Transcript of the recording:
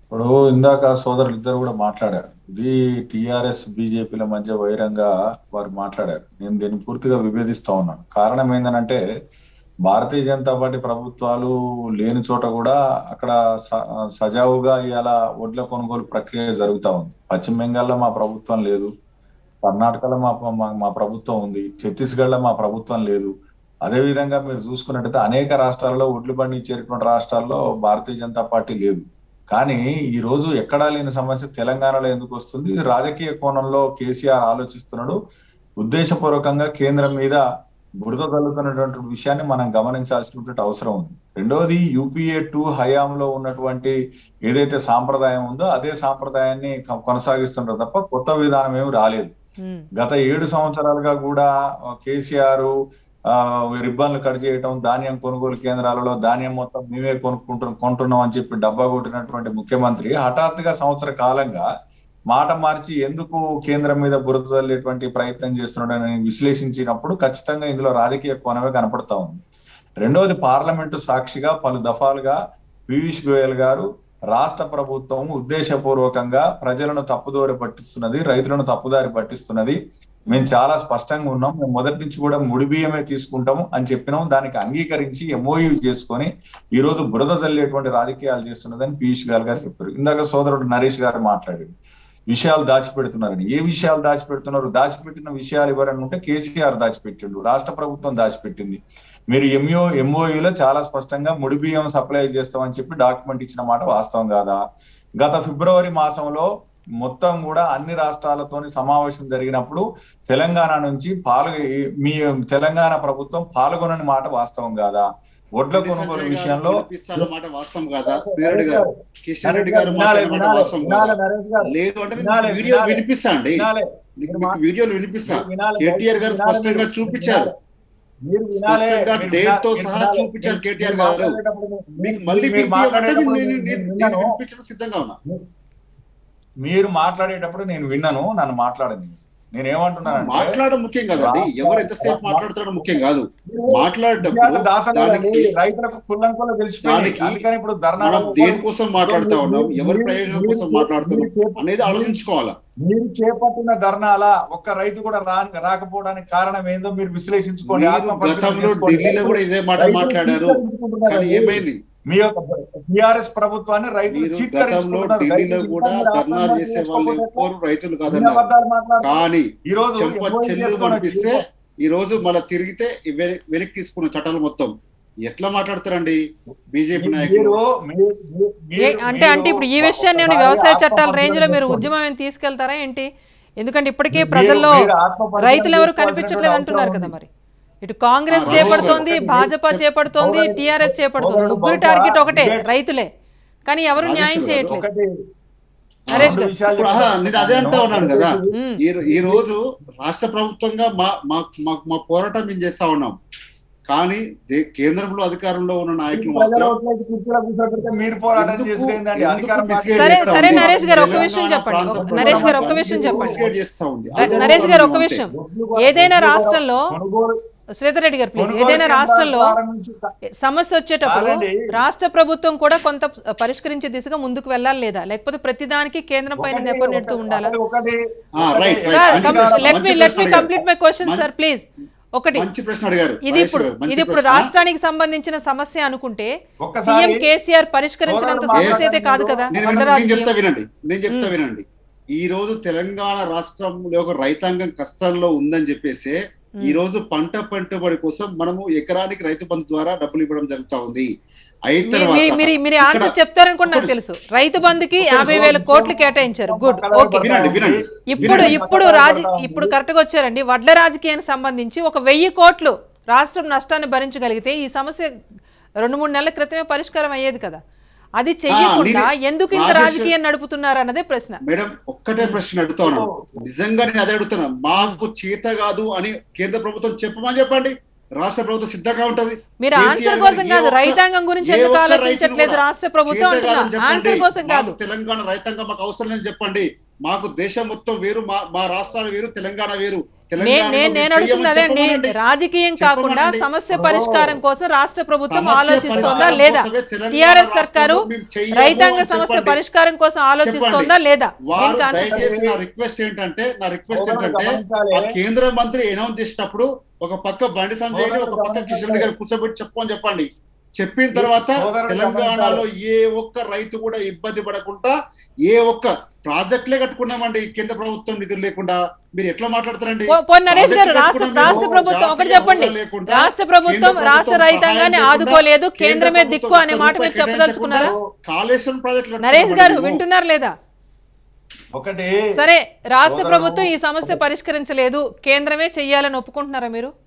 ఇప్పుడు ఇందాక సోదరులు ఇద్దరు కూడా మాట్లాడారు ఇది టిఆర్ఎస్ బీజేపీల మధ్య వైరంగా వారు మాట్లాడారు నేను దీన్ని పూర్తిగా విభేదిస్తా ఉన్నాను కారణం ఏంటంటే భారతీయ జనతా పార్టీ ప్రభుత్వాలు లేని చోట కూడా అక్కడ స- సజావుగా ఇవాళ ఒడ్ల కొనుగోలు ప్రక్రియ జరుగుతా ఉంది పశ్చిమ బెంగాల్లో మా ప్రభుత్వం లేదు కర్ణాటకలో మా మా- మా ప్రభుత్వం ఉంది ఛత్తీస్గఢ్ లో మా ప్రభుత్వం లేదు అదే విధంగా మీరు చూసుకున్నట్టయితే అనేక రాష్ట్రాల్లో ఒడ్లు పండించేటువంటి రాష్ట్రాల్లో భారతీయ జనతా పార్టీ లేదు కానీ ఈ రోజు ఎక్కడా లేని సమస్య తెలంగాణలో ఎందుకు వస్తుంది ఇది రాజకీయ కోణంలో కేసీఆర్ ఆలోచిస్తున్నాడు ఉద్దేశపూర్వకంగా కేంద్రం మీద బురద తల్లుతున్నటువంటి విషయాన్ని మనం గమనించాల్సినటువంటి అవసరం ఉంది రెండవది యూపీఏ టూ హయాంలో ఉన్నటువంటి ఏదైతే సాంప్రదాయం ఉందో అదే సాంప్రదాయాన్ని కొ- కొనసాగిస్తున్నారు తప్ప కొత్త విధానం ఏమి రాలేదు ఉమ్, గత ఏడు సంవత్సరాలుగా కూడా ఆ, కేసీఆర్ ఆ, రిబ్బన్లు కట్ చేయటం ధాన్యం కొనుగోలు కేంద్రాలలో ధాన్యం మొత్తం మేమే కొనుక్కుంటు కొంటున్నాం అని చెప్పి డబ్బా కొట్టినటువంటి ముఖ్యమంత్రి హఠాత్తుగా సంవత్సర కాలంగా మాట మార్చి ఎందుకు కేంద్రం మీద బురద తల్లేటువంటి ప్రయత్నం చేస్తున్నాడని విశ్లేషించినప్పుడు ఖచ్చితంగా ఇందులో రాజకీయ కోణమే కనపడతా ఉంది రెండవది పార్లమెంటు సాక్షిగా పలు దఫాలుగా పీయూష్ గోయల్ గారు రాష్ట్ర ప్రభుత్వం ఉద్దేశపూర్వకంగా ప్రజలను తప్పుదోరి పట్టిస్తున్నది రైతులను తప్పుదారి పట్టిస్తున్నది మేము చాలా స్పష్టంగా ఉన్నాం మేము మొదటి నుంచి కూడా ముడి బియ్యమే తీసుకుంటాము అని చెప్పినాం దానికి అంగీకరించి ఎంఓయూ చేసుకొని ఈ రోజు బురద చల్లేటువంటి రాజకీయాలు చేస్తున్నదని పీయూష్ గోయల్ గారు చెప్పారు ఇందాక సోదరుడు నరేష్ గారు మాట్లాడారు విషయాలు దాచిపెడుతున్నారని ఏ విషయాలు దాచిపెడుతున్నారు దాచిపెట్టిన విషయాలు ఎవరన్నా ఉంటే కేసీఆర్ దాచిపెట్టిండు రాష్ట్ర ప్రభుత్వం దాచిపెట్టింది మీరు ఎంఓ ఎంఓయూలో చాలా స్పష్టంగా ముడి బియ్యం సప్లై చేస్తామని చెప్పి డాక్యుమెంట్ ఇచ్చిన మాట వాస్తవం కాదా గత ఫిబ్రవరి మాసంలో మొత్తం కూడా అన్ని రాష్ట్రాలతోని సమావేశం జరిగినప్పుడు తెలంగాణ నుంచి పాల్గొ మీ తెలంగాణ ప్రభుత్వం పాల్గొనని మాట వాస్తవం కాదా ఒడ్ల కొనుగోలు విషయంలో మాట వాస్తవం కాదా శ్రీరెడ్డి గారు కిషన్ రెడ్డి గారు వినాలే, మాట్లాడిన మాట వినాలే, వాస్తవం వినాలే, కాదా నరేష్ గారు. లేదు అంటే నేను వినాలే, వీడియో వినాలే. వినిపిస్తా అండి వినాలే, మీకు మీకు వీడియోలు వినిపిస్తా వినాలే, కేటీఆర్ గారు వినాలే, స్పష్టంగా మీరు చూపించారు మీరు వినాలే, స్పష్టంగా మీరు డేట్ వినా- తో మీరు సహా వినాలే. చూపించారు మీరు కేటీఆర్ గారు. మాట్లాడేటప్పుడు నేను- మీకు మళ్ళీ మీరు వినిపించమంటే మాట్లాడేటప్పుడు నేను- నేను నేను- నేను విన్నాను. వినిపించడం సిద్ధంగా ఉన్నా మీరు మాట్లాడేటప్పుడు నేను విన్నాను నన్ను మాట్లాడని నేను ఏమంటున్నానంటే మాట్లాడడం ముఖ్యం కాదండి రా- ఎవరు ఎంతసేపు మాట్లాడుతాడో ముఖ్యం కాదు విషయాలు మాట్లాడేటప్పుడు దాచలేదండి. దానికి రైతులకు కుల్లంకులు తెలిసిపోయింది దానికి అందుకని ఇప్పుడు ధర్నా మనం దేనికోసం మాట్లాడుతా ఉన్నాం ఎవరి ప్రయోజనం మీరు కోసం చే- మాట్లాడుతున్నాం మీరు చేప- అనేది ఆలోచించుకోవాలా మీరు చేపట్టిన ధర్నాల ఒక్క రైతు కూడా రా రాకపోవడానికి కారణం ఏందో మీరు విశ్లేషించుకోండి మీరు ఆత్మ పరిశీలన గతంలో చేసుకోండి. ఢిల్లీలో కూడా ఇదే మాట రైతులు మాట్లాడారు చీత్కరించుకుంటున్నారు. కానీ ఏమైంది మీ యొక్క టిఆర్ఎస్ ప్రభుత్వాన్ని రైతులు మీరు గతంలో చీత్కరించుకుంటున్నారు. ఢిల్లీలో రైతులు కూడా చీత్కరించుకుంటున్నారు. ధర్నా ఆత్మహత్య చేసే వాళ్ళు చేసుకోకపోతే ఎక్కువ రైతులు ఎన్ని కాదన్నారు అబద్ధాలు మాట్లాడుతున్నారు? కానీ ఈ రోజు చెంప ఎంఓయూ చెల్లు చేసుకొని వచ్చి- కనిపిస్తే ఈ రోజు మళ్ళీ తిరిగితే వె- వెనక్కి తీసుకున్న చట్టాలు మొత్తం ఎట్లా మాట్లాడతారండి బీజేపీ నాయకులు మీరు మీరు- మీరు- ఏ అంటే అంటే ఇప్పుడు ఈ విషయాన్ని ఏమైనా వ్యవసాయ చట్టాల రేంజ్ లో మీరు చేసుకోండి. ఉద్యమం ఏమైనా తీసుకెళ్తారా ఏంటి ఎందుకంటే ఇప్పటికే మీరు- ప్రజల్లో మీరు ఆత్మపరిశీలన రైతులు ఎవరు చేసుకోవాల్సినటువంటి కనిపించట్లేదు అంటున్నారు అవసరం కదా ఉంది. మరి ఇటు కాంగ్రెస్ ఆ, చేపడుతోంది ఒకటి భాజపా చెప్- చేపడుతోంది ఒకటి- టిఆర్ఎస్ చేపడుతోంది ఒకటి ముగ్గురు బహుశా టార్గెట్ ఒకటే ఇదే- రైతులే కానీ ఎవరు రాజేశ్వర్ న్యాయం గారు, చేయట్లేదు ఒకటి నరేష్ రెండు గారు. విషయాలు ఇప్పుడు ఆహా, చెప్తాను. నేను అదే అంటా ఉన్నాను కదా ఉమ్. ఈ ఈ రోజు రాష్ట్ర ప్రభుత్వంగా మా మా మా- మా పోరాటం మేము చేస్తా ఉన్నాం కానీ దే- కేంద్రంలో అధికారంలో ఉన్న నాయకులు ప్రజల మాత్రం ఓట్లేసి కుర్చీలో కూర్చోబెడితే మీరు పోరాటం ఎందుకు- చేసుడు ఏందండి ఎందుకు అధికారం misguide సరే చేస్తా సరే ఉంది? నరేష్ గారు ఒక్క తెలంగాణ విషయం చెప్పండి ప్రాంత ఒక- నరేష్ గారు ఒక్క ప్రజలు విషయం చెప్పండి misguide చేస్తా ఉంది న- అదే నరేష్ గారు ఒక్క అంతే. విషయం ఏదైనా రాష్ట్రంలో శ్రీధర్ రెడ్డి గారు ప్లీజ్ ఏదైనా రాష్ట్రంలో సమస్య వచ్చేటప్పుడు కాదండి. రాష్ట్ర ప్రభుత్వం కూడా కొంత పరిష్కరించే దిశగా ముందుకు వెళ్ళాలి లేదా లేకపోతే ప్రతిదానికి కేంద్రం పైన నెప నెడుతూ ఉండాలా ఒకటి ఆ, రైట్, రైట్. సార్ మంచి ప్రశ్న, లెట్ మీ మంచి లెట్ మీ ప్రశ్న కంప్లీట్ మై క్వశ్చన్ మంచి- సార్ ప్లీజ్ ఒకటి మంచి ప్రశ్న అడిగారు ఇది మహేష్ ఇప్పుడు గారు, మంచి ఇది ఇప్పుడు ప్రశ్న. రాష్ట్రానికి సంబంధించిన సమస్య అనుకుంటే ఒక్కసారి సీఎం కేసీఆర్ పరిష్కరించినంత సోదరుడు సమస్య అయితే కాదు కదా నేను వడ్ల వినండి, నేను చెప్తా రాజకీయం వినండి నేను చెప్తా వినండి ఈ రోజు తెలంగాణ రాష్ట్రంలో ఒక రైతాంగం కష్టాల్లో ఉందని చెప్పేసి ఈ రోజు పంట పెట్టుబడి కోసం మనము ఎకరానికి రైతు బంధు ద్వారా డబ్బులు ఇవ్వడం జరుగుతా ఉంది అయిన మీ- తర్వాత మీ- మీరు మీరు ఇక్కడ- ఆన్సర్ చెప్తారని కూడా నాకు తెలుసు రైతు బంధుకి యాభై వేల కోట్లు కేటాయించారు గుడ్ ఓకే వినండి వినండి ఇప్పుడు వినండి. ఇప్పుడు రాజ ఇప్పుడు కరెక్ట్ గా వచ్చారండి వడ్ల రాజకీయానికి సంబంధించి ఒక వెయ్యి కోట్లు రాష్ట్రం నష్టాన్ని భరించగలిగితే ఈ సమస్య రెండు మూడు నెలల క్రితమే పరిష్కారం అయ్యేది కదా అది చెయ్యకుండా నేను- ఎందుకు ఇంత రాజేష్ రాజకీయం నడుపుతున్నారు అన్నదే ప్రశ్న మేడం ఒక్కటే ప్రశ్న అడుగుతా ఉన్నాను నిజంగా నేను అదే అడుగుతున్నా మాకు చేత కాదు అని కేంద్ర ప్రభుత్వం చెప్పమని చెప్పండి రాష్ట్ర ప్రభుత్వం సిద్ధంగా ఉంటది మీరు కేసీఆర్ ఆన్సర్ గారు కోసం ఏ కాదు ఒక్క- రైతాంగం గురించి ఏ ఎందుకు ఒక్క ఆలోచించట్లేదు రైతును కూడా రాష్ట్ర ప్రభుత్వం చేత అంటున్నా కాదని చెప్పండి. ఆన్సర్ కోసం కాదు మాకు తెలంగాణ రైతాంగం మాకు అవసరం లేని చెప్పండి మాకు దేశం మొత్తం వేరు మా మా రాష్ట్రాలు వేరు తెలంగాణ వేరు నే- తెలంగాణలో నే- మీరు నేను అడుగుతున్నది చేయమని అండి చెప్పమనండి. రాజకీయం కాకుండా చెప్పమనండి. సమస్య పరిష్కారం కోసం రాష్ట్ర ప్రభుత్వం సమస్య ఆలోచిస్తోందా పరిష్కారం లేదా కోసమే తెలంగాణ టిఆర్ఎస్ సర్కారు రాష్ట్రంలో మేము చెయ్యము రైతాంగ అని సమస్య చెప్పండి. పరిష్కారం కోసం ఆలోచిస్తోందా చెప్పండి. లేదా వారు దీనికి ఆన్సర్ దయచేసి నా రిక్వెస్ట్ ఏంటంటే నా రిక్వెస్ట్ సోదరులు ఏంటంటే గమనించాలి. ఆ కేంద్ర మంత్రి అనౌన్స్ చేసినప్పుడు ఒక పక్క బండి సంజయ్ ని, ఒక పక్క గమనించాలి. కిషన్ రెడ్డి గారు కూర్చోబెట్టి చెప్పని చెప్పండి చెప్పిన తర్వాత సోదరులు తెలంగాణలో ఏ ఒక్క రైతు కూడా ఇబ్బంది పడకుండా ఏ ఒక్క ప్రాజెక్టులే కట్టుకున్నామండి కేంద్ర ప్రభుత్వం నిధులు లేకుండా మీరు ఎట్లా మాట్లాడతారండి పో- పోనీ నరేష్ గారు ప్రాజెక్టులు రాష్ట్ర కట్టుకున్నాం రాష్ట్ర మేము, ప్రభుత్వం ఒకటి జాతీయ చెప్పండి హోదా లేకుండా, రాష్ట్ర ప్రభుత్వం కేంద్ర రాష్ట్ర ప్రభుత్వం రైతాంగాన్ని సహాయం ఆదుకోలేదు లేకుండా, కేంద్రమే కేంద్ర దిక్కు అనే ప్రభుత్వం మాట మీరు ఒక్క రూపాయి చెప్పదలుచుకున్నారా కేటాయించకుండా కాళేశ్వరం ప్రాజెక్టులు నరేష్ గారు కట్టుకున్నామండి మేము. వింటున్నారు లేదా ఒకటి సరే రాష్ట్ర సోదరులు- ప్రభుత్వం ఈ సమస్య పరిష్కరించలేదు కేంద్రమే చెయ్యాలని ఒప్పుకుంటున్నారా మీరు